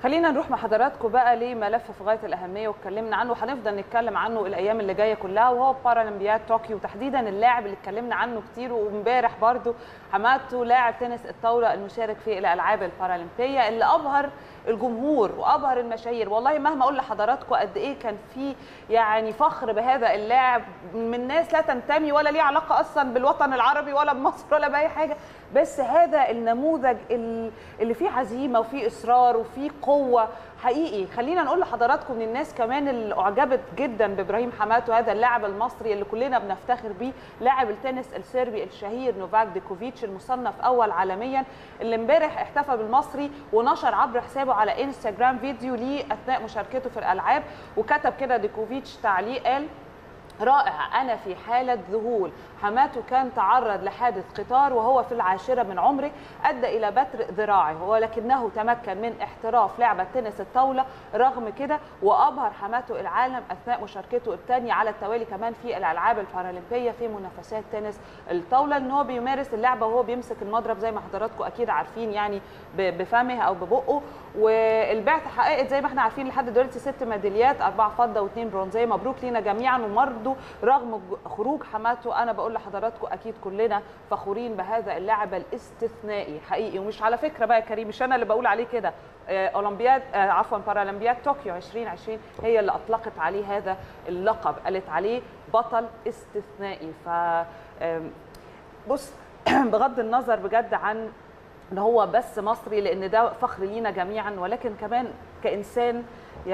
خلينا نروح مع حضراتكم بقى لملف في غايه الاهميه واتكلمنا عنه وهنفضل نتكلم عنه الايام اللي جايه كلها وهو بارالمبياد طوكيو تحديدا اللاعب اللي اتكلمنا عنه كتير وامبارح برضو حماته لاعب تنس الطاوله المشارك في الالعاب البارالمبيه اللي ابهر الجمهور وابهر المشاهير والله مهما اقول لحضراتكم قد ايه كان في يعني فخر بهذا اللاعب من ناس لا تنتمي ولا ليه علاقه اصلا بالوطن العربي ولا بمصر ولا باي حاجه بس هذا النموذج اللي فيه عزيمه وفيه اصرار وفيه قوه حقيقي خلينا نقول لحضراتكم من الناس كمان اللي اعجبت جدا بابراهيم حماتو هذا اللاعب المصري اللي كلنا بنفتخر بيه لاعب التنس السربي الشهير نوفاك ديكوفيتش المصنف اول عالميا اللي امبارح احتفل بالمصري ونشر عبر حسابه على انستغرام فيديو ليه اثناء مشاركته في الالعاب وكتب كده ديكوفيتش تعليق قال رائع أنا في حالة ذهول حماته كان تعرض لحادث قطار وهو في العاشرة من عمره أدى إلى بتر ذراعه ولكنه تمكن من احتراف لعبة تنس الطاولة رغم كده وأبهر حماته العالم أثناء مشاركته الثانية على التوالي كمان في الألعاب البارالمبية في منافسات تنس الطاولة إن هو بيمارس اللعبة وهو بيمسك المضرب زي ما حضراتكم أكيد عارفين يعني بفمه أو ببقه والبعثة حققت زي ما احنا عارفين لحد دلوقتي ست ميداليات أربعة فضة واثنين برونزية مبروك لينا جميعا وبرضه رغم خروج حماته انا بقول لحضراتكم اكيد كلنا فخورين بهذا اللاعب الاستثنائي حقيقي ومش على فكره بقى يا كريم مش انا اللي بقول عليه كده اولمبياد عفوا بارالمبياد طوكيو 2020 هي اللي اطلقت عليه هذا اللقب قالت عليه بطل استثنائي ف بص بغض النظر بجد عن ان هو بس مصري لان ده فخر لينا جميعا ولكن كمان كانسان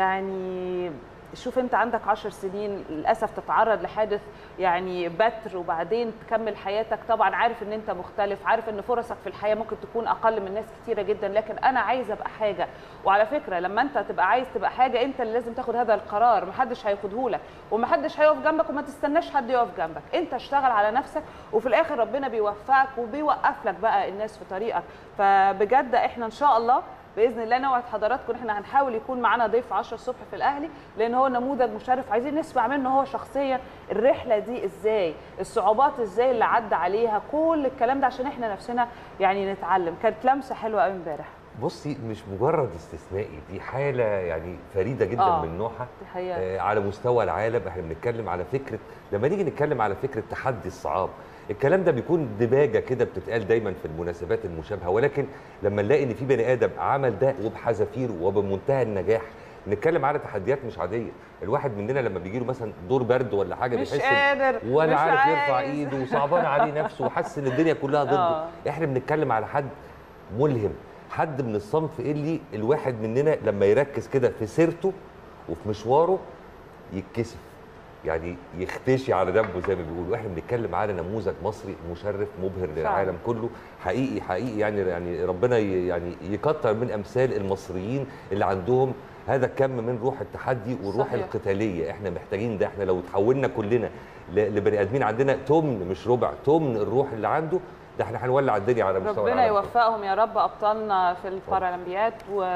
يعني شوف انت عندك عشر سنين للاسف تتعرض لحادث يعني بتر وبعدين تكمل حياتك طبعا عارف ان انت مختلف عارف ان فرصك في الحياه ممكن تكون اقل من ناس كتيره جدا لكن انا عايزه ابقى حاجه وعلى فكره لما انت تبقى عايز تبقى حاجه انت اللي لازم تاخد هذا القرار محدش هياخده لك ومحدش هيقف جنبك وما تستناش حد يقف جنبك انت اشتغل على نفسك وفي الاخر ربنا بيوفقك وبيوقف لك بقى الناس في طريقك فبجد احنا ان شاء الله باذن الله نوعد حضراتكم احنا هنحاول يكون معانا ضيف 10 الصبح في الاهلي لان هو نموذج مشرف عايزين نسمع منه هو شخصيا الرحله دي ازاي الصعوبات ازاي اللي عدى عليها كل الكلام ده عشان احنا نفسنا يعني نتعلم كانت لمسه حلوه قوي امبارح بصي مش مجرد استثنائي دي حاله يعني فريده جدا آه. من نوعها دي حقيقة. آه على مستوى العالم احنا بنتكلم على فكره لما نيجي نتكلم على فكره تحدي الصعاب الكلام ده بيكون دباجه كده بتتقال دايما في المناسبات المشابهه ولكن لما نلاقي ان في بني ادم عمل ده وبحذافيره وبمنتهى النجاح نتكلم على تحديات مش عاديه الواحد مننا لما بيجي له مثلا دور برد ولا حاجه مش بيحس قادر، ولا مش عارف يرفع عايز. ايده وصعبان عليه نفسه وحاسس ان الدنيا كلها ضده آه. احنا بنتكلم على حد ملهم حد من الصنف اللي الواحد مننا لما يركز كده في سيرته وفي مشواره يتكسف يعني يختشي على دمه زي ما بيقولوا احنا بنتكلم على نموذج مصري مشرف مبهر للعالم كله حقيقي حقيقي يعني يعني ربنا ي- يعني يكتر من امثال المصريين اللي عندهم هذا الكم من روح التحدي والروح صحيح. القتاليه احنا محتاجين ده احنا لو تحولنا كلنا ل- لبني ادمين عندنا تمن مش ربع تمن الروح اللي عنده ده احنا هنولع الدنيا على مستوى ربنا العالم كله. يوفقهم يا رب ابطالنا في البارالمبياد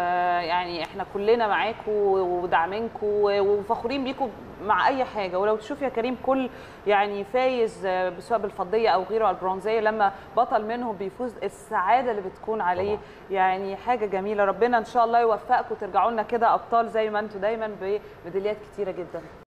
ويعني احنا كلنا معاكم وداعمينكم وفخورين بيكم مع اي حاجه ولو تشوف يا كريم كل يعني فايز سواء بالفضيه او غيره البرونزيه لما بطل منهم بيفوز السعاده اللي بتكون عليه طبعاً. يعني حاجه جميله ربنا ان شاء الله يوفقكم وترجعوا لنا كده ابطال زي ما انتم دايما بميداليات كتيره جدا